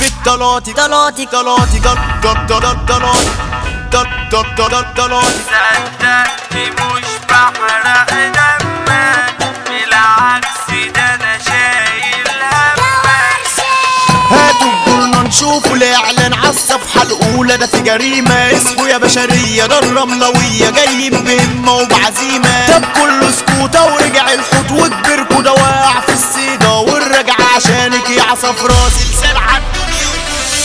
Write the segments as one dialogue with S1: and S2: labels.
S1: الطلاطي طلاطي طلاطي جل جل جل طلاطي جل جل جل طلاطي
S2: صدقني مش بحرق دمك بالعكس ده انا شايل همك
S1: هاتوا الجورنال نشوفوا الاعلان على الصفحه الاولى ده في جريمه اسمه يا بشريه ده الرملويه جايين بهمه وبعزيمه طب كله سكوته ورجع الحوت وكبركوا ده واقع في الصيده والرجعه عشانك يا عصفراء سلسال عالدنيا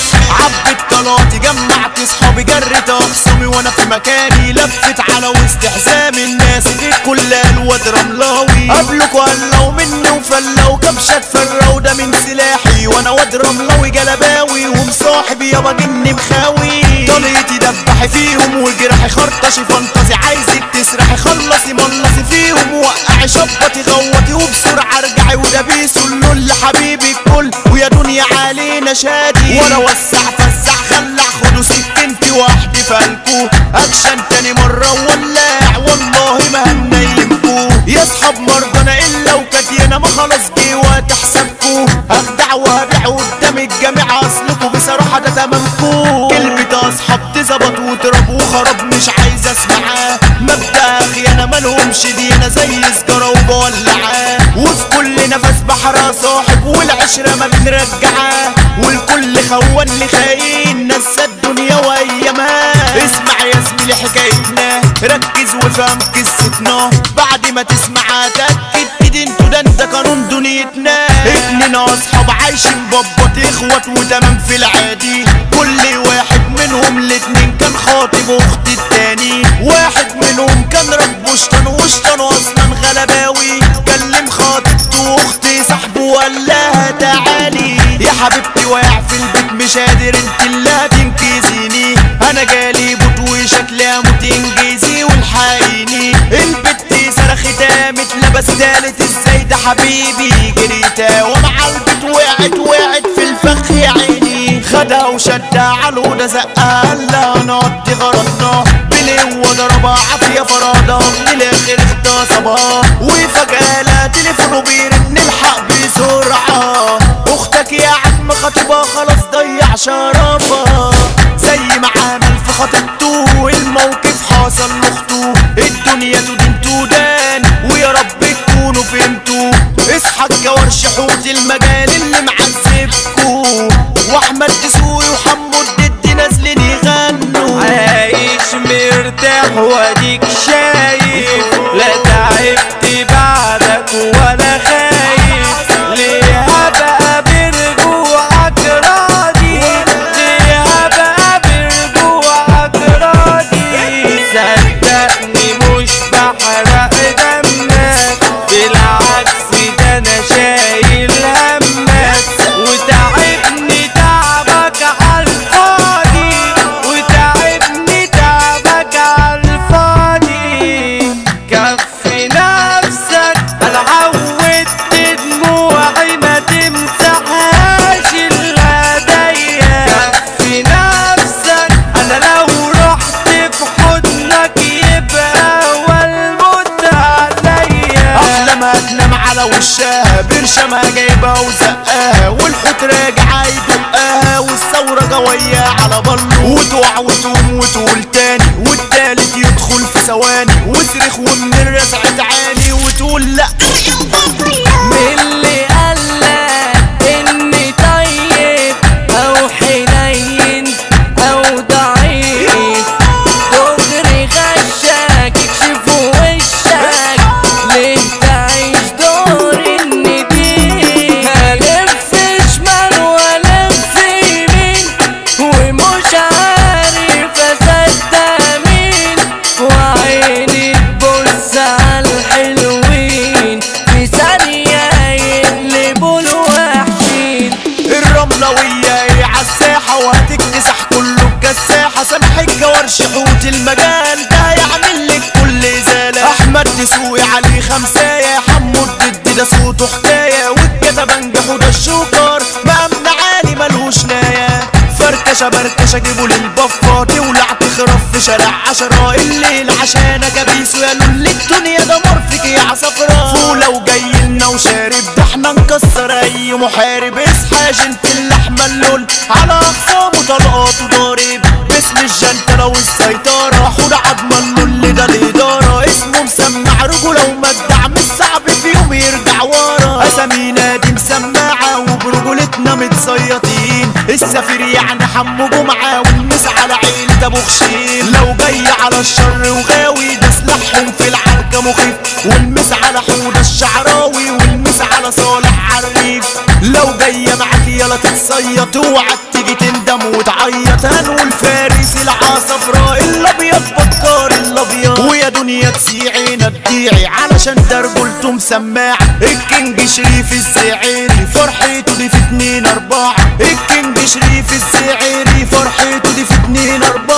S1: عبت طلاتي جمعت صحابي جريت اخصامي وانا في مكاني لفت على وسط حزام الناس غير كل الواد رملاوي قبلكوا قلوا مني وفلوا كبشات فروا ده من سلاحي وانا واد رملاوي جلباوي ومصاحب يابا جني مخاوي طليتي دبحي فيهم وجرحي خرطشي فانتسي عايزك تسرحي خلصي ملصي فيهم وقعي شبطي غوطي وبسرعه ارجعي وده بيسوا اللول حبيبي الكل ويا دنيا علينا شادي ولا وسع فسع خلع خدوا سكنتي وحدي فالكو اكشن تاني مرة ولاع والله ما هنيمكو يا اصحاب مرضنا الا وكاتينا ما خلاص جه وقت حسابكو اخدع وهبيع قدام الجميع اصلكو بصراحة ده تمامكو كلمة اصحاب تظبط وتراب وخراب مش عايز اسمعها مبدأ خيانة مالهمش دينا زي سجارة وبولعاه وفي كل نفس بحر صاحب والعشرة ما بنرجعاه والكل خوان اللي خاين نسى الدنيا وايامها اسمع يا زميلي حكايتنا ركز وفهم قصتنا بعد ما تسمعها تأكد كده انتوا ده انت قانون دنيتنا اتنين اصحاب عايشين بابات اخوات وتمام في العادي كل واحد منهم الاتنين كان خاطب اخت التاني واحد منهم كان رب شطان وشطانه اصلا غلباوي كلم خاطبته واختي صاحبه وقال لها تعالي يا حبيبتي واقع في البيت مش قادر انت اللي هتنقذيني انا جالي بوت وشكلها موت انجزي والحقيني البت صرخت قامت لبس تالت ازاي ده حبيبي جريتا ومع البيت وقعت وقعت في الفخ يا عيني خدها وشدها على الأوضة زقها قالها نقضي غرضنا بلو ضربها عافية فرادة من الآخر اغتصبها وفجأة لا تليفونه بيرن الحق بسرعة أختك يا عم خطيبها خلاص ضيع شرفها زي ما عمل في خطيبته الموقف حصل لاخته الدنيا تدين تودان ويا رب تكونوا فهمتوا اصحى الجوارش حوت المجال اللي معذبكوا واحمد دسوقي وحمو الدد نازلين يغنوا
S2: عايش مرتاح واديك شايف لا تعبت بعدك ولا خايف ليه هبقى برجوعك راضي ليه هبقى برجوعك راضي صدقني مش بحرق دمك بالعكس ده انا شايل همك وتعبني تعبك عالفاضي وتعبني تعبك عالفاضي كفي نفسك انا عودت دموعي ما تمسحهاش الهدايا كفي نفسك انا لو رحت في حضنك يبقى والموت عليا
S1: احلى ما تنام على وشها برشمها جايبها وزقاها والحوت راجع يدقها والثورة جوية على بلو وتقع وتقوم وتقول تاني والتالت يدخل في ثواني وصرخ ومن الرزع تعاني وتقول لا
S2: من اللي قالك اني طيب او حنين او ضعيف دغري غشك يكشف وشك ليه تعيش دور النديم هلف شمال والف يمين ومش عارف اصدق مين وعيني تبص على الحلوين في ثانية يقلبوا الوحشين
S1: الرملوية ايه عالساحة وهتكتسح كله بجساحة سامح الجوارش حوت المجال ده يعمل لك كل زالة احمد دسوقي عليه خمساية حمو الضد ده صوته حكاية والكتبة نجحوا ده الشوكر مأمن عالي ملهوش ناية فركشة بركشة جيبوا للبفة تولع تخرف في شارع عشرة الليل عشان كبيس ويا لول الدنيا دمار فيك يا عصفرة فولة وجاي لنا وشارب ده احنا نكسر اي محارب اصحى يا جنت اللحمة اللول على اخصامه طلقات وضارب باسم الجنتلة والسيطرة حور عضمن له اللي ده الادارة اسمه مسمع رجولة ومجدع مش صعب في يوم يرجع ورا اسامينا دي مسمعة وبرجولتنا متصيطين السفير يعني حمو جمعة والمس على عيلة ابو خشيل لو جاي على الشر وغاوي ده سلاحهم في العركة مخيف والمس على حودة الشعراوي والمس على صالح عريف لو جاية معاك يلا تتصيط اوعى تيجي تندم وتعيط هنقول فارس العصفراء الابيض بكار الابيض ويا دنيا تسيعينا تبيعي علشان ده رجولته مسماع الكينج شريف السعيري فرحته دي في اتنين اربعة الكينج شريف السعيري فرحته دي في اتنين اربعة